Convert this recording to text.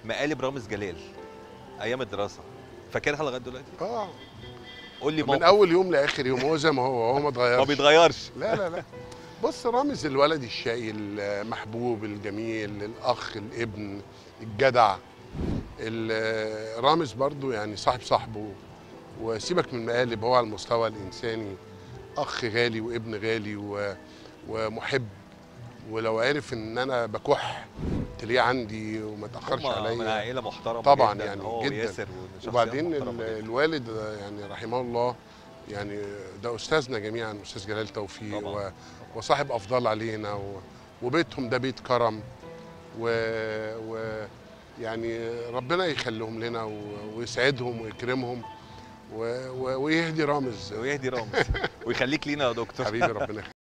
مقالب رامز جلال ايام الدراسه فاكرها لغايه دلوقتي اه قول لي من موقف اول يوم لاخر يوم هو زي ما هو هو ما ما اتغيرش بيتغيرش لا لا لا بص رامز الولد الشقي المحبوب الجميل الاخ الابن الجدع ال- رامز برضو يعني صاحب صاحبه وسيبك من المقالب هو على المستوى الانساني اخ غالي وابن غالي و- ومحب ولو عرف ان انا بكح تلاقيه عندي وما تاخرش هما من عليا عائله محترمه طبعا جداً، يعني هو جداً. وياسر وشخصيات وبعدين محترمة ال- جداً. الوالد يعني رحمه الله يعني ده استاذنا جميعا استاذ جلال توفيق طبعاً. و- وصاحب افضل علينا و- وبيتهم ده بيت كرم و, و يعني ربنا يخليهم لنا و- ويسعدهم ويكرمهم و- و- ويهدي رامز ويهدي رامز ويخليك لينا يا دكتور حبيبي ربنا يخليك